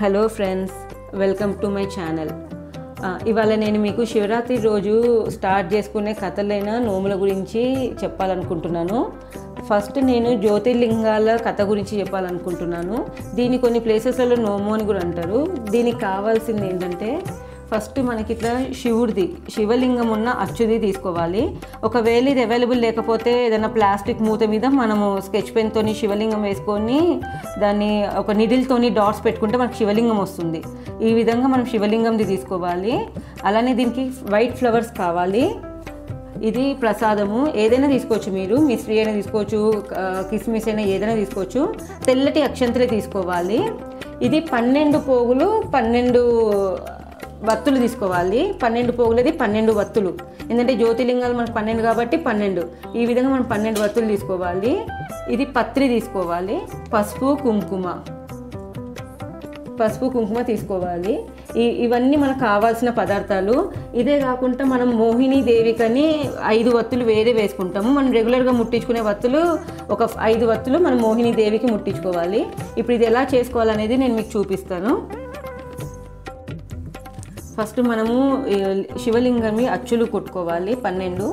Hello friends welcome to my channel ఇవాళ నేను మీకు శివరాత్రి రోజు స్టార్ట్ చేసుకునే కథలైన నోముల గురించి చెప్పాలనుకుంటున్నాను ఫస్ట్ నేను జ్యోతిర్లింగాల కథ గురించి చెప్పాలనుకుంటున్నాను దీన్ని కొన్ని ప్లేసెస్లలో నోము అని కూడా అంటారు దీనికి కావాల్సింది ఏంటంటే ఫస్ట్ మనకి ఇట్లా శివుడిది శివలింగం ఉన్న అచ్చుది తీసుకోవాలి ఒకవేళ ఇది అవైలబుల్ లేకపోతే ఏదైనా ప్లాస్టిక్ మూత మీద మనము స్కెచ్ పెన్తోని శివలింగం వేసుకొని దాన్ని ఒక నిడిల్తోని డాట్స్ పెట్టుకుంటే మనకు శివలింగం వస్తుంది ఈ విధంగా మనం శివలింగంది తీసుకోవాలి అలానే దీనికి వైట్ ఫ్లవర్స్ కావాలి ఇది ప్రసాదము ఏదైనా తీసుకోవచ్చు మీరు మిశ్రీ అయినా తీసుకోవచ్చు ఆ, కిస్మిస్ అయినా ఏదైనా తీసుకోవచ్చు తెల్లటి అక్షంతలే తీసుకోవాలి ఇది పన్నెండు పోగులు పన్నెండు వత్తులు తీసుకోవాలి పన్నెండు పోగులది పన్నెండు వత్తులు ఎందుకంటే జ్యోతిలింగాలు మనకు పన్నెండు కాబట్టి పన్నెండు ఈ విధంగా మనం పన్నెండు వత్తులు తీసుకోవాలి ఇది పత్రి తీసుకోవాలి పసుపు కుంకుమ పసుపు కుంకుమ తీసుకోవాలి ఈ ఇవన్నీ మనకు కావాల్సిన పదార్థాలు ఇదే కాకుండా మనం మోహిని దేవికని ఐదు వత్తులు వేరే వేసుకుంటాము మనం రెగ్యులర్గా ముట్టించుకునే వత్తులు ఒక ఐదు వత్తులు మనం మోహిని దేవికి ముట్టించుకోవాలి ఇప్పుడు ఇది ఎలా చేసుకోవాలనేది నేను మీకు చూపిస్తాను ఫస్ట్ మనము ఈ శివలింగంని అచ్చులు కొట్టుకోవాలి పన్నెండు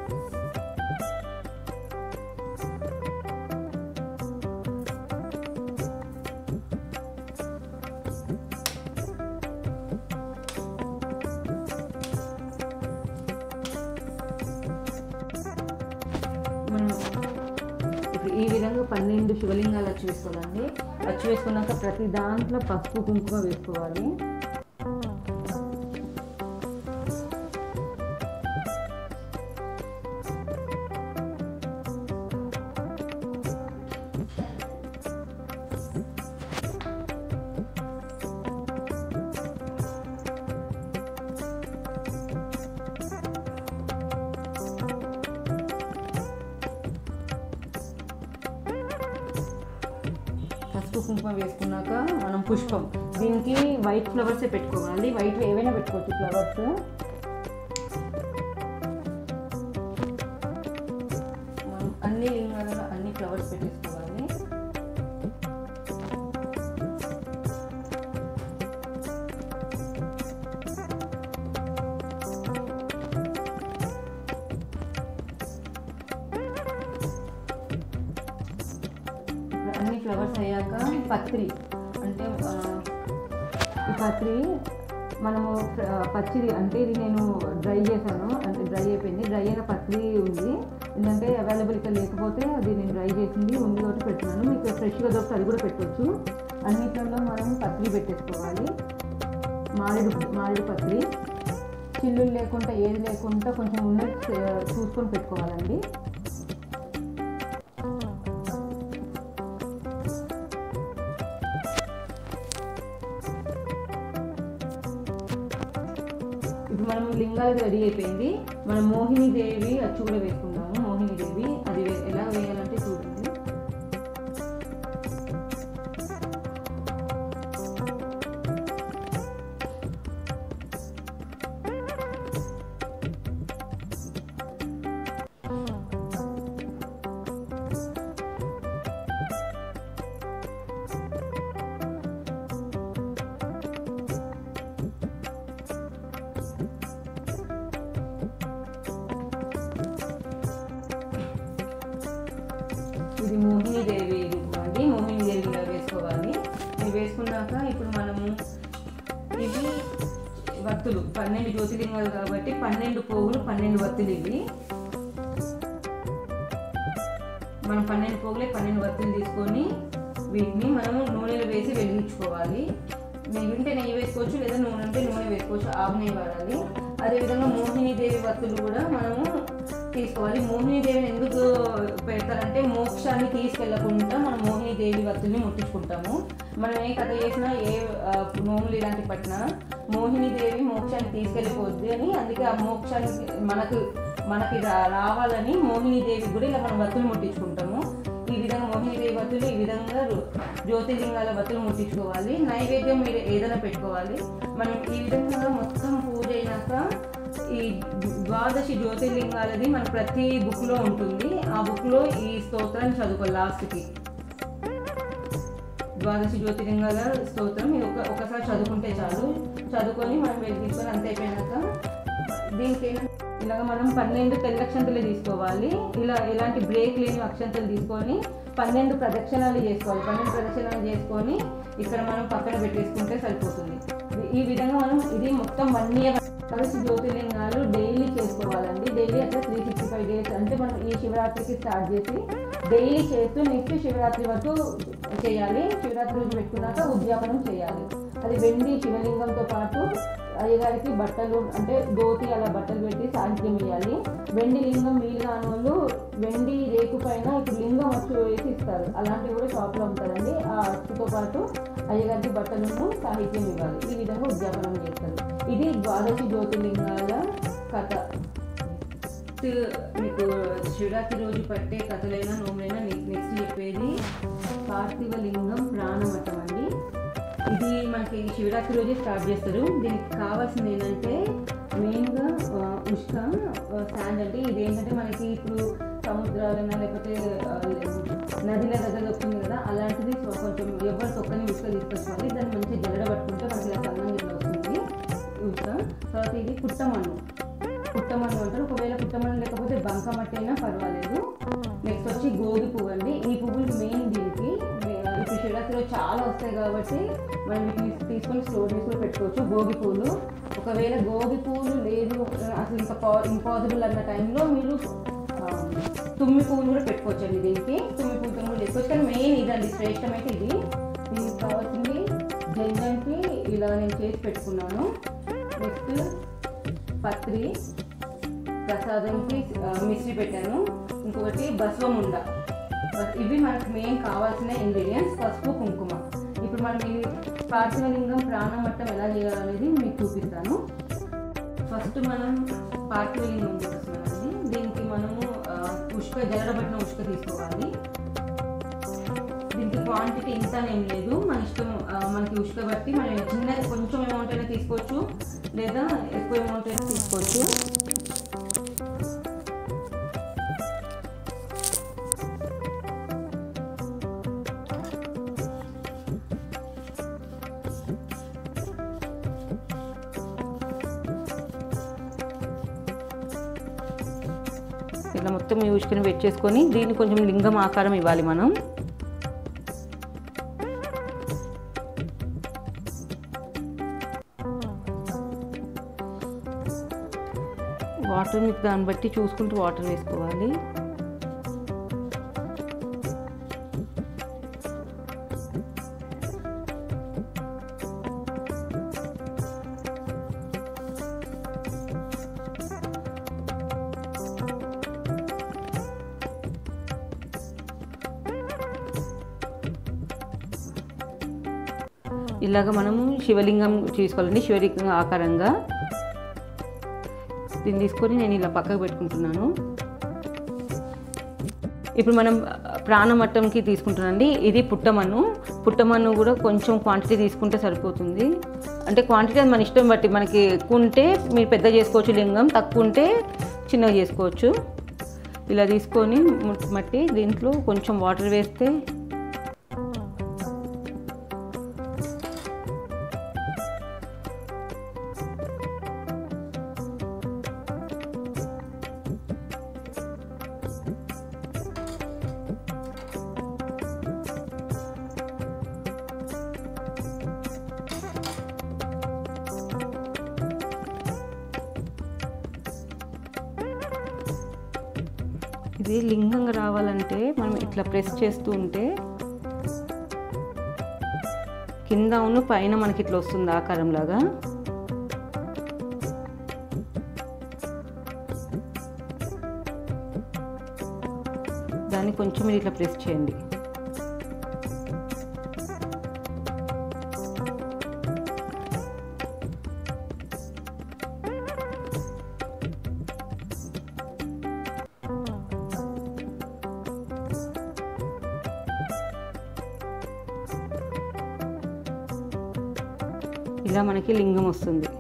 మనం ఇప్పుడు ఈ విధంగా పన్నెండు శివలింగాలు అచ్చు వేసుకోవాలండి అచ్చు వేసుకున్నాక ప్రతి దాంట్లో పసుపు కుంకుమ వేసుకోవాలి పసుపు కుంకుమ వేసుకున్నాక మనం పుష్పం దీనికి వైట్ ఫ్లవర్సే పెట్టుకోవాలి వైట్ ఏవైనా పెట్టుకోవచ్చు ఫ్లవర్స్ మనం అన్ని లింగాలలో అన్ని ఫ్లవర్స్ పెట్టేసుకోవాలి ఇప్పుడు అన్ని ఫ్లవర్స్ అయ్యాక పత్రి అంటే ఆ, ఈ పత్రి మనము ఆ, పచ్చిది అంటే ఇది నేను డ్రై చేశాను అంటే డ్రై అయిపోయింది డ్రై అయిన పత్రి ఉంది ఎందుకంటే అవైలబుల్ ఇక్కడ లేకపోతే అది నేను డ్రై చేసింది ఉంది కాబట్టి పెడుతున్నాను మీకు ఫ్రెష్గా దొరికితే అది కూడా పెట్టవచ్చు అన్నిట్లలో మనం పత్రి పెట్టేసుకోవాలి మామిడి మామిడి పత్రి చిల్లులు లేకుండా ఏది లేకుండా కొంచెం ఉన్నది ఆ, చూసుకొని పెట్టుకోవాలండి ఇప్పుడు మనం లింగాలకు రెడీ అయిపోయింది మనం మోహిని దేవి అచ్చు కూడా వేసుకున్నాము మోహిని దేవి అది వే- ఎలా వేయాలంటే చూడండి ఇది మోహిని దేవి రూపం అండి మోహిని దేవి ఇలా వేసుకోవాలి ఇది వేసుకున్నాక ఇప్పుడు మనము ఇవి వత్తులు పన్నెండు జ్యోతిలింగాలు కాబట్టి పన్నెండు పోగులు పన్నెండు వత్తులు ఇవి మనం పన్నెండు పోగులే పన్నెండు వత్తులు తీసుకొని వీటిని మనము నూనెలో వేసి వెలిగించుకోవాలి నెయ్యి ఉంటే నెయ్యి వేసుకోవచ్చు లేదా నూనె ఉంటే నూనె వేసుకోవచ్చు ఆవు నెయ్యి వాడాలి అదేవిధంగా మోహిని దేవి వత్తులు కూడా మనము తీసుకోవాలి మోహిని దేవిని ఎందుకు పెడతారంటే మోక్షాన్ని తీసుకెళ్లకుండా మనం మోహిని దేవి వత్తుల్ని ముట్టించుకుంటాము మనం ఏ కథ చేసినా ఏ ఆ, నోములు ఇలాంటి పట్టినా మోహిని దేవి మోక్షాన్ని తీసుకెళ్ళిపోద్ది అని అందుకే ఆ మోక్షాన్ని మనకు మనకి రా- రావాలని మోహిని దేవి కూడా ఇలా మనం వత్తులు ముట్టించుకుంటాము ఈ విధంగా మోహిని దేవి వత్తులు ఈ విధంగా రు- జ్యోతిర్లింగాల వత్తులు ముట్టించుకోవాలి నైవేద్యం మీరు ఏదైనా పెట్టుకోవాలి మనం ఈ విధంగా మొత్తం పూజ అయినాక ఈ ద్వాదశి జ్యోతిర్లింగాలది మన ప్రతి బుక్లో ఉంటుంది ఆ బుక్లో ఈ స్తోత్రాన్ని చదువుకోవాలి లాస్ట్కి ద్వాదశ జ్యోతిలింగాల స్తోత్రం ఇది ఒక ఒకసారి చదువుకుంటే చాలు చదువుకొని మనం వెళ్ళి తీసుకొని అంత అయిపోయినాక దీనికి ఏంటంటే ఇలాగ మనం పన్నెండు తెల్ల అక్షంతలు తీసుకోవాలి ఇలా ఎలాంటి బ్రేక్ లేని అక్షంతలు తీసుకొని పన్నెండు ప్రదక్షిణాలు చేసుకోవాలి పన్నెండు ప్రదక్షిణాలు చేసుకొని ఇక్కడ మనం పక్కన పెట్టేసుకుంటే సరిపోతుంది ఈ విధంగా మనం ఇది మొత్తం వన్ ఇయర్ కలిసి జ్యోతిర్లింగాలు డైలీ చేసుకోవాలండి డైలీ అట్లా త్రీ సిక్స్టీ ఫైవ్ డేస్ అంటే మనం ఈ శివరాత్రికి స్టార్ట్ చేసి డైలీ చేస్తూ నెక్స్ట్ శివరాత్రి వరకు చేయాలి శివరాత్రి రోజు పెట్టుకున్నాక ఉద్యాపనం చేయాలి అది వెండి శివలింగంతో పాటు అయ్యగారికి బట్టలు అంటే ధోతి అలా బట్టలు పెట్టి సాహిత్యం ఇవ్వాలి వెండి లింగం వీలు కాని వాళ్ళు వెండి రేకు పైన ఇప్పుడు లింగం అచ్చు వేసి ఇస్తారు అలాంటివి కూడా షాప్లో ఉంటుందండి ఆ అచ్చుతో పాటు అయ్యగారికి బట్టలను సాహిత్యం ఇవ్వాలి ఈ విధంగా ఉద్యాపనం చేస్తారు ఇది ద్వాదశి జ్యోతిర్లింగాల కథ నెక్స్ట్ మీకు శివరాత్రి రోజు పట్టే కథలైనా నోములైనా నెక్స్ట్ చెప్పేది పార్థివ లింగం ప్రాణమఠం అండి ఇది మనకి శివరాత్రి రోజే స్టార్ట్ చేస్తారు దీనికి కావాల్సింది ఏంటంటే మెయిన్గా ఉష్క శాండ్ అంటే ఇది ఏంటంటే మనకి ఇప్పుడు సముద్రాలైనా లేకపోతే ఆ, నదిల దగ్గర దొరుకుతుంది కదా అలాంటిది సో కొంచెం ఎవరు తొక్కని ఉష్క తీసుకొచ్చుకోవాలి దాన్ని మంచిగా జల్లడ పట్టుకుంటే మనకి ఇలా సన్నంగా వస్తుంది ఉష్క తర్వాత ఇది పుట్టమన్ను పుట్టమన్ను అంటారు ఒకవేళ పుట్టమన్ను లేకపోతే బంకమట్టి అయినా పర్వాలేదు నెక్స్ట్ వచ్చి గోధి పువ్వు అండి ఈ పువ్వులు మెయిన్ దీనికి మే- ఇప్పుడు శివరాత్రిలో చాలా వస్తాయి కాబట్టి మనం వీటిని తీసుకొని స్టోర్ చేసుకొని పెట్టుకోవచ్చు గోగి పూలు ఒకవేళ గోగి పూలు లేదు అసలు ఇంకా ఇంపాసిబుల్ అన్న టైంలో మీరు ఆ, తుమ్మి పువ్వులు కూడా పెట్టుకోవచ్చు అండి దీనికి తుమ్మి పువ్వుతో కూడా చేసుకోవచ్చు కానీ మెయిన్ ఇదండి శ్రేష్టమైతే ఇది దీనికి కావాల్సింది జంజంకి ఇలా నేను చేసి పెట్టుకున్నాను నెక్స్ట్ పత్రి ప్రసాదంకి ఆ, మిశ్రి పెట్టాను ఇంకొకటి బస్వముండ బస్- ఇవి మనకు మెయిన్ కావాల్సిన ఇంగ్రీడియంట్స్ పసుపు కుంకుమ ఇప్పుడు మనం ఈ పార్థివలింగం ప్రాణమట్టం ఎలా చేయాలనేది మీకు చూపిస్తాను ఫస్ట్ మనం పార్థివలింగం చూపిస్తున్నామండి దీనికి మనము ఆ, ఉష్క జల్లడబట్టిన ఉష్క తీసుకోవాలి దీనికి క్వాంటిటీ ఇంత అని ఏం లేదు మన ఇష్టం ఆ, మనకి ఉష్క బట్టి మనం చిన్న కొంచెం అమౌంట్ అయినా తీసుకోవచ్చు లేదా ఎక్కువ అమౌంట్ అయినా తీసుకోవచ్చు ఇట్లా మొత్తం ఈ ఉష్కని వెట్ చేసుకొని దీన్ని కొంచెం లింగం ఆకారం ఇవ్వాలి మనం వాటర్ మీకు దాన్ని బట్టి చూసుకుంటూ వాటర్ వేసుకోవాలి ఇలాగ మనము శివలింగం తీసుకోవాలండి శివలింగం ఆకారంగా దీన్ని తీసుకొని నేను ఇలా పక్కకు పెట్టుకుంటున్నాను ఇప్పుడు మనం ప్రాణమట్టంకి తీసుకుంటున్నాండి ఇది పుట్టమన్ను పుట్టమన్ను కూడా కొంచెం క్వాంటిటీ తీసుకుంటే సరిపోతుంది అంటే క్వాంటిటీ అది మన ఇష్టం బట్టి మనకి ఎక్కువ ఉంటే మీరు పెద్ద చేసుకోవచ్చు లింగం తక్కువ ఉంటే చిన్నగా చేసుకోవచ్చు ఇలా తీసుకొని ము- మట్టి దీంట్లో కొంచెం వాటర్ వేస్తే ఇది లింగంగా రావాలంటే మనం ఇట్లా ప్రెస్ చేస్తూ ఉంటే కింద ఉన్న పైన మనకి ఇట్లా వస్తుంది ఆకారం లాగా దాన్ని కొంచెం మీరు ఇట్లా ప్రెస్ చేయండి ఇలా మనకి లింగం వస్తుంది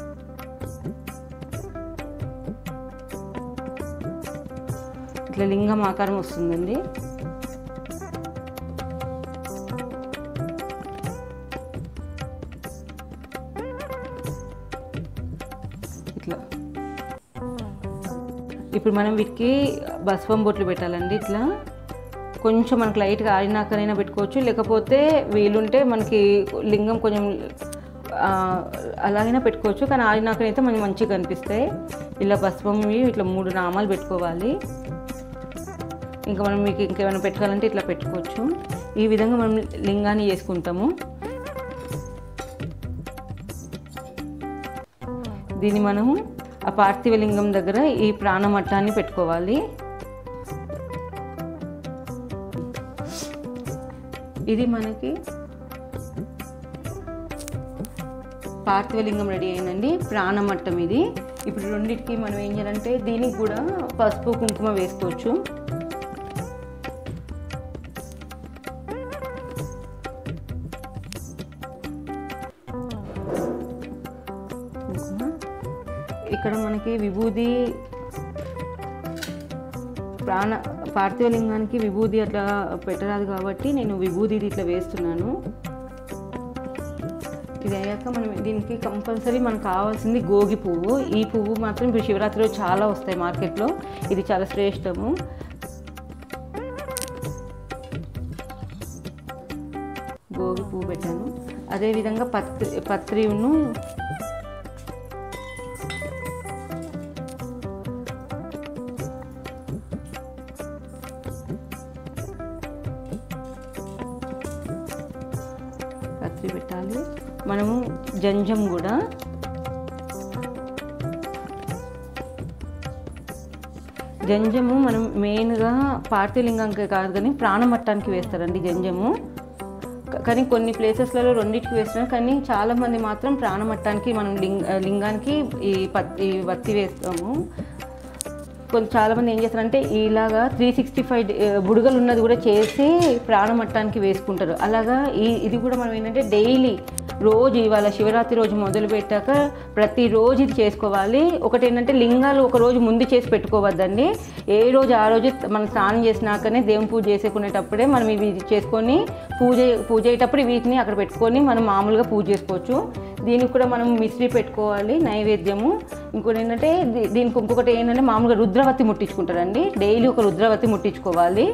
ఇట్లా లింగం ఆకారం వస్తుందండి ఇప్పుడు మనం వీటికి బస్వం బొట్లు పెట్టాలండి ఇట్లా కొంచెం మనకు లైట్గా ఆరినాకనైనా పెట్టుకోవచ్చు లేకపోతే వీలుంటే మనకి లింగం కొంచెం ఆ, అలాగైనా పెట్టుకోవచ్చు కానీ ఆరినాకనైతే మనకి మంచిగా కనిపిస్తాయి ఇలా భస్మం ఇట్లా మూడు నామాలు పెట్టుకోవాలి ఇంకా మనం మీకు ఇంకేమైనా పెట్టుకోవాలంటే ఇట్లా పెట్టుకోవచ్చు ఈ విధంగా మనం లింగాన్ని చేసుకుంటాము దీన్ని మనము ఆ పార్థివ లింగం దగ్గర ఈ ప్రాణమట్టాన్ని పెట్టుకోవాలి ఇది మనకి పార్థివ లింగం రెడీ అయిందండి ప్రాణమట్టం ఇది ఇప్పుడు రెండింటికి మనం ఏం చేయాలంటే దీనికి కూడా పసుపు కుంకుమ వేసుకోవచ్చు కుంకుమ. ఇక్కడ మనకి విభూది ప్రాణ పార్థివ లింగానికి విభూది అట్లా పెట్టరాదు కాబట్టి నేను విభూది ఇట్లా వేస్తున్నాను ఇది అయ్యాక మనం దీనికి కంపల్సరీ మనకు కావాల్సింది గోగి పువ్వు ఈ పువ్వు మాత్రం ఇప్పుడు శివరాత్రిలో చాలా వస్తాయి మార్కెట్లో ఇది చాలా శ్రేష్టము గోగి పువ్వు పెట్టాను అదేవిధంగా పత్రి పత్రిను పత్రి పెట్టాలి మనము జంజం కూడా జంజము మనం మెయిన్గా పార్థిలింగంకి కాదు కానీ ప్రాణమట్టానికి వేస్తారండి జంజము క- కానీ కొన్ని ప్లేసెస్లలో రెండింటికి వేస్తున్నారు కానీ చాలామంది మాత్రం ప్రాణమట్టానికి మనం లింగ లింగానికి ఈ పత్ ఈ వత్తి వేస్తాము కొంచెం చాలామంది ఏం చేస్తారంటే ఇలాగా త్రీ సిక్స్టీ ఫైవ్ బుడగలు ఉన్నది కూడా చేసి ప్రాణమట్టానికి వేసుకుంటారు అలాగా ఈ ఇది కూడా మనం ఏంటంటే డైలీ రోజు ఇవాళ శివరాత్రి రోజు మొదలు పెట్టాక ప్రతిరోజు ఇది చేసుకోవాలి ఒకటి ఏంటంటే లింగాలు ఒక రోజు ముందు చేసి పెట్టుకోవద్దండి ఏ రోజు ఆ రోజు మనం స్నానం చేసినాకనే దేవుని పూజ చేసుకునేటప్పుడే మనం ఇవి చేసుకొని పూజ పూజ అయ్యేటప్పుడు వీటిని అక్కడ పెట్టుకొని మనం మామూలుగా పూజ చేసుకోవచ్చు దీనికి కూడా మనం మిశ్రీ పెట్టుకోవాలి నైవేద్యము ఇంకోటి ఏంటంటే దీ- దీనికి ఇంకొకటి ఏంటంటే మామూలుగా రుద్రవతి ముట్టించుకుంటారండి డైలీ ఒక రుద్రవతి ముట్టించుకోవాలి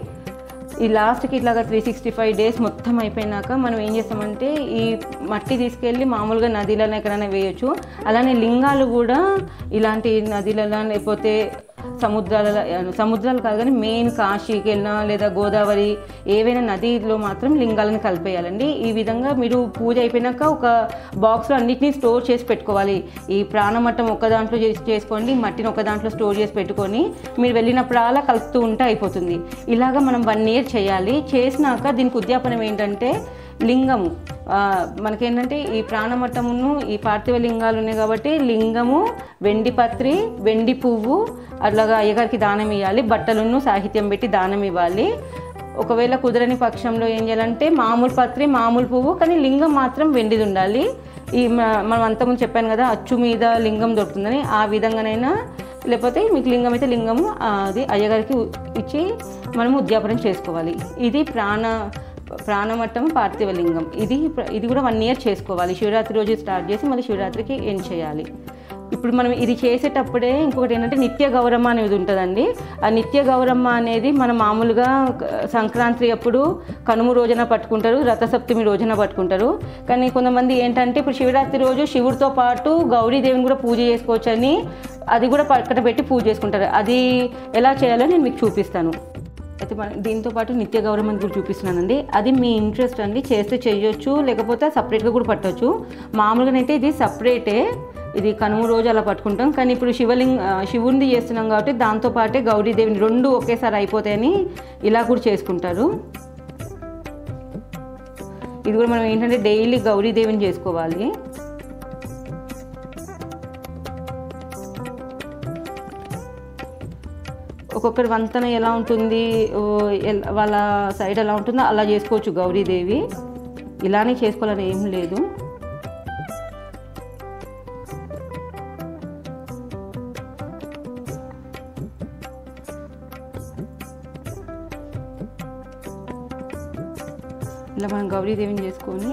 ఈ లాస్ట్కి ఇట్లాగా త్రీ సిక్స్టీ ఫైవ్ డేస్ మొత్తం అయిపోయినాక మనం ఏం చేస్తామంటే ఈ మట్టి తీసుకెళ్ళి మామూలుగా నదిలలో ఎక్కడైనా వేయొచ్చు అలానే లింగాలు కూడా ఇలాంటి నదిలలో లేకపోతే సముద్రాల సముద్రాలు కాదు కానీ మెయిన్ కాశీకి వెళ్ళినా లేదా గోదావరి ఏవైనా నదిలో మాత్రం లింగాలను కలిపేయాలండి ఈ విధంగా మీరు పూజ అయిపోయినాక ఒక బాక్స్లో అన్నిటినీ స్టోర్ చేసి పెట్టుకోవాలి ఈ ప్రాణమట్టం ఒక దాంట్లో చేసి చేసుకోండి మట్టిని ఒక దాంట్లో స్టోర్ చేసి పెట్టుకొని మీరు వెళ్ళినప్పుడల్లా కలుపుతూ ఉంటే అయిపోతుంది ఇలాగ మనం వన్ ఇయర్ చేయాలి చేసినాక దీనికి ఉద్యాపనం ఏంటంటే లింగము ఆ, మనకేంటంటే ఈ ప్రాణమట్టమును ఈ పార్థివ లింగాలు ఉన్నాయి కాబట్టి లింగము వెండి పత్రి వెండి పువ్వు అట్లాగా అయ్యగారికి దానం ఇవ్వాలి బట్టలను సాహిత్యం పెట్టి దానం ఇవ్వాలి ఒకవేళ కుదరని పక్షంలో ఏం చేయాలంటే మామూలు పత్రి మామూలు పువ్వు కానీ లింగం మాత్రం వెండిది ఉండాలి ఈ మ- మనం అంతకుముందు చెప్పాను కదా అచ్చు మీద లింగం దొరుకుతుందని ఆ విధంగానైనా లేకపోతే మీకు లింగం అయితే లింగము ఆ, అది అయ్యగారికి ఉ- ఇచ్చి మనము ఉద్యాపనం చేసుకోవాలి ఇది ప్రాణ ప్రాణమట్టం పార్థివ లింగం ఇది ప్ర- ఇది కూడా వన్ ఇయర్ చేసుకోవాలి శివరాత్రి రోజు స్టార్ట్ చేసి మళ్ళీ శివరాత్రికి ఎండ్ చేయాలి ఇప్పుడు మనం ఇది చేసేటప్పుడే ఇంకొకటి ఏంటంటే నిత్య గౌరమ్మ అనేది ఉంటుందండి ఆ నిత్య గౌరమ్మ అనేది మనం మామూలుగా క- సంక్రాంతి అప్పుడు కనుమ రోజున పట్టుకుంటారు రథసప్తమి రోజున పట్టుకుంటారు కానీ కొంతమంది ఏంటంటే ఇప్పుడు శివరాత్రి రోజు శివుడితో పాటు గౌరీదేవిని కూడా పూజ చేసుకోవచ్చని అది కూడా పక్కన పెట్టి పూజ చేసుకుంటారు అది ఎలా చేయాలో నేను మీకు చూపిస్తాను అయితే మన దీంతో పాటు నిత్య గౌరవం కూడా చూపిస్తున్నానండి అది మీ ఇంట్రెస్ట్ అండి చేస్తే చేయొచ్చు లేకపోతే సపరేట్గా కూడా పట్టవచ్చు మామూలుగానైతే ఇది సపరేటే ఇది కనుమ రోజు అలా పట్టుకుంటాం కానీ ఇప్పుడు శివలింగ ఆ, శివునిది చేస్తున్నాం కాబట్టి దాంతో పాటే గౌరీదేవిని రెండు ఒకేసారి అయిపోతాయని ఇలా కూడా చేసుకుంటారు ఇది కూడా మనం ఏంటంటే డైలీ గౌరీదేవిని చేసుకోవాలి ఒక్కొక్కరి వంతన ఎలా ఉంటుంది ఓ, ఎల్- వాళ్ళ సైడ్ ఎలా ఉంటుందో అలా చేసుకోవచ్చు గౌరీదేవి ఇలానే చేసుకోవాలని ఏం లేదు ఇలా మనం గౌరీదేవిని చేసుకొని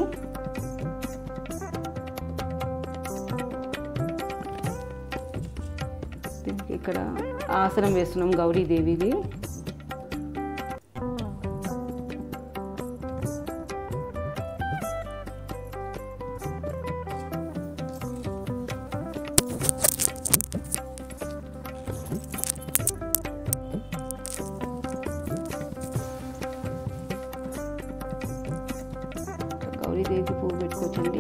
దీనికి ఇక్కడ ఆసనం వేస్తున్నాం గౌరీదేవిది గౌరీదేవికి పువ్వు పెట్టుకోవచ్చండి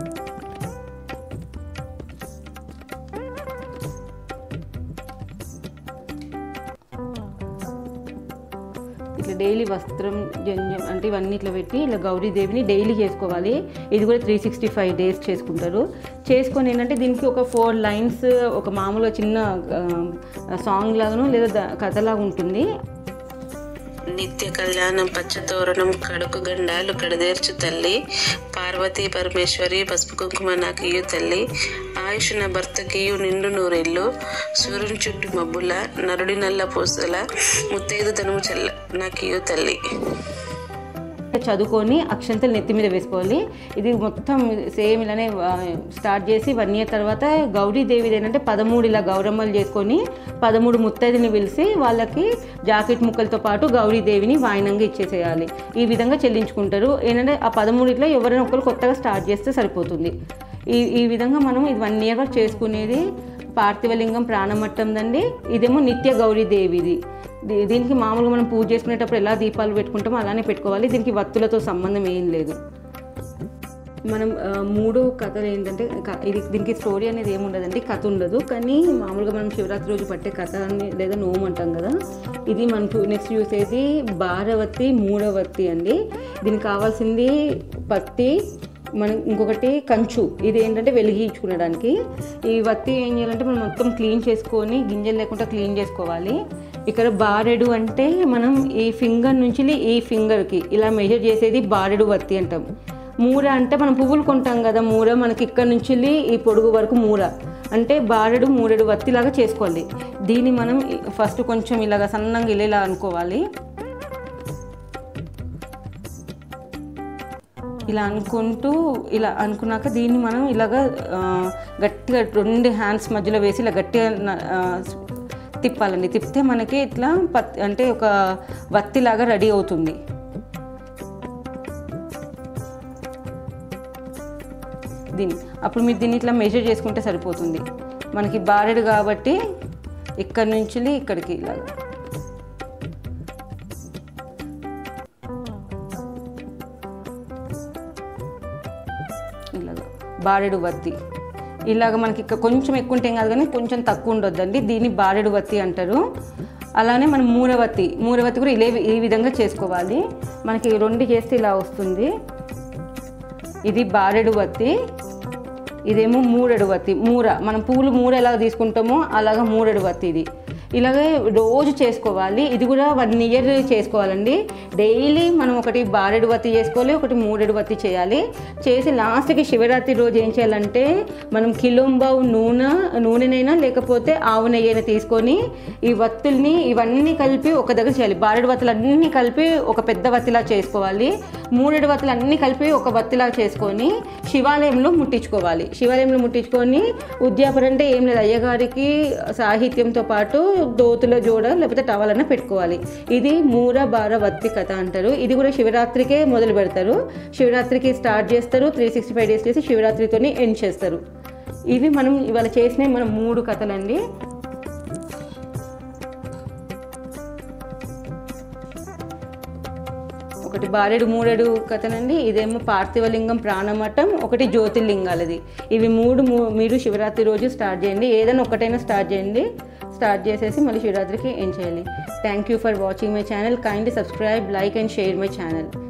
ఇట్లా డైలీ వస్త్రం జంజం అంటే ఇవన్నీ ఇట్లా పెట్టి ఇలా గౌరీదేవిని డైలీ చేసుకోవాలి ఇది కూడా త్రీ సిక్స్టీ ఫైవ్ డేస్ చేసుకుంటారు చేసుకొని ఏంటంటే దీనికి ఒక ఫోర్ లైన్స్ ఒక మామూలుగా చిన్న సాంగ్ లాగాను లేదా ద- కథలాగా ఉంటుంది నిత్య కళ్యాణం పచ్చతోరణం కడుకు గండాలు కడదేర్చు తల్లి పార్వతీ పరమేశ్వరి పసుపు కుంకుమ నాకియు తల్లి ఆయుష్ నా భర్తకియు నిండు నూరెళ్ళు సూర్యుని చుట్టూ మబ్బుల నరుడి నల్ల పూసల ముత్తైదు తనుము చల్ల నాకియు తల్లి చదువుకొని అక్షంతలు నెత్తి మీద వేసుకోవాలి ఇది మొత్తం సేమ్ ఇలానే ఆ, స్టార్ట్ చేసి వన్ ఇయర్ తర్వాత గౌరీదేవిది ఏంటంటే పదమూడు ఇలా గౌరమ్మలు చేసుకొని పదమూడు ముత్తైదుని పిలిచి వాళ్ళకి జాకెట్ ముక్కలతో పాటు గౌరీదేవిని వాయినంగా ఇచ్చేసేయాలి ఈ విధంగా చెల్లించుకుంటారు ఏంటంటే ఆ పదమూడు ఇట్లా ఎవరైనా ఒకరు కొత్తగా స్టార్ట్ చేస్తే సరిపోతుంది ఈ ఈ విధంగా మనం ఇది వన్ ఇయర్ వరకు చేసుకునేది పార్థివలింగం ప్రాణమట్టందండి ఇదేమో నిత్య గౌరీదేవిది దీ- దీనికి మామూలుగా మనం పూజ చేసుకునేటప్పుడు ఎలా దీపాలు పెట్టుకుంటామో అలానే పెట్టుకోవాలి దీనికి వత్తులతో సంబంధం ఏం లేదు మనం ఆ, మూడో కథలు ఏంటంటే క- ఇది దీనికి స్టోరీ అనేది ఏముండదండి కథ ఉండదు కానీ మామూలుగా మనం శివరాత్రి రోజు పట్టే కథ అని లేదా నోము అంటాం కదా ఇది మనం నెక్స్ట్ చూసేది భారవతి మూడవతి అండి దీనికి కావాల్సింది పత్తి మనం ఇంకొకటి కంచు ఇది ఏంటంటే వెలిగించుకునడానికి ఈ వత్తి ఏం చేయాలంటే మనం మొత్తం క్లీన్ చేసుకొని గింజలు లేకుండా క్లీన్ చేసుకోవాలి ఇక్కడ బారెడు అంటే మనం ఈ ఫింగర్ నుంచి ఈ ఫింగర్కి ఇలా మెజర్ చేసేది బారెడు వత్తి అంటాం మూర అంటే మనం పువ్వులు కొంటాం కదా మూర మనకి ఇక్కడ నుంచి ఈ పొడుగు వరకు మూర అంటే బారెడు మూరెడు వత్తిలాగా చేసుకోవాలి దీన్ని మనం ఫస్ట్ కొంచెం ఇలాగ సన్నంగా ఇల్లేలా అనుకోవాలి ఇలా అనుకుంటూ ఇలా అనుకున్నాక దీన్ని మనం ఇలాగ ఆ, గట్టిగా రెండు హ్యాండ్స్ మధ్యలో వేసి ఇలా గట్టిగా న- ఆ, తిప్పాలండి తిప్పితే మనకి ఇట్లా పత్ అంటే ఒక వత్తిలాగా రెడీ అవుతుంది దీన్ని అప్పుడు మీరు దీన్ని ఇట్లా మెజర్ చేసుకుంటే సరిపోతుంది మనకి బారెడు కాబట్టి ఇక్కడి నుంచి ఇక్కడికి ఇలాగా ఇలాగ బారెడు వత్తి ఇలాగ మనకి ఇక్కడ కొంచెం ఎక్కువ ఉంటే ఏం కాదు కానీ కొంచెం తక్కువ ఉండొద్దండి దీన్ని బారెడు వత్తి అంటారు అలానే మనం మూరవత్తి మూరవత్తి కూడా ఇలే ఈ విధంగా చేసుకోవాలి మనకి రెండు చేస్తే ఇలా వస్తుంది ఇది బారెడు వత్తి ఇదేమో మూరెడు వత్తి మూర మనం పువ్వులు మూర ఎలాగ తీసుకుంటామో అలాగ మూరెడు వత్తి ఇది ఇలాగే రోజు చేసుకోవాలి ఇది కూడా వన్ ఇయర్ చేసుకోవాలండి డైలీ మనం ఒకటి బారెడు వత్తి చేసుకోవాలి ఒకటి మూరెడు వత్తి చేయాలి చేసి లాస్ట్కి శివరాత్రి రోజు ఏం చేయాలంటే మనం కిలోంబావు నూనె నూనెనైనా లేకపోతే ఆవు నెయ్యి అయినా తీసుకొని ఈ వత్తుల్ని ఇవన్నీ కలిపి ఒక దగ్గర చేయాలి బారెడు వత్తులు అన్నీ కలిపి ఒక పెద్ద వత్తిలా చేసుకోవాలి మూడేడు వత్తులు అన్నీ కలిపి ఒక వత్తిలా చేసుకొని శివాలయంలో ముట్టించుకోవాలి శివాలయంలో ముట్టించుకొని ఉద్యాపన అంటే ఏం లేదు అయ్యగారికి సాహిత్యంతో పాటు దోతుల జోడ లేకపోతే టవలన్న పెట్టుకోవాలి ఇది మూర బార వత్తి కథ అంటారు ఇది కూడా శివరాత్రికే మొదలు పెడతారు శివరాత్రికి స్టార్ట్ చేస్తారు త్రీ సిక్స్టీ ఫైవ్ డేస్ చేసి శివరాత్రితోని ఎండ్ చేస్తారు ఇవి మనం ఇవాళ చేసినవి మనం మూడు కథలండి ఒకటి బారెడు మూరెడు కథనండి ఇదేమో పార్థివలింగం ప్రాణమఠం ఒకటి జ్యోతిర్లింగాలది ఇవి మూడు మూ- మీరు శివరాత్రి రోజు స్టార్ట్ చేయండి ఏదైనా ఒకటైనా స్టార్ట్ చేయండి స్టార్ట్ చేసేసి మళ్ళీ శివరాత్రికి ఏం చేయాలి thank you for watching my channel kindly subscribe like and share my channel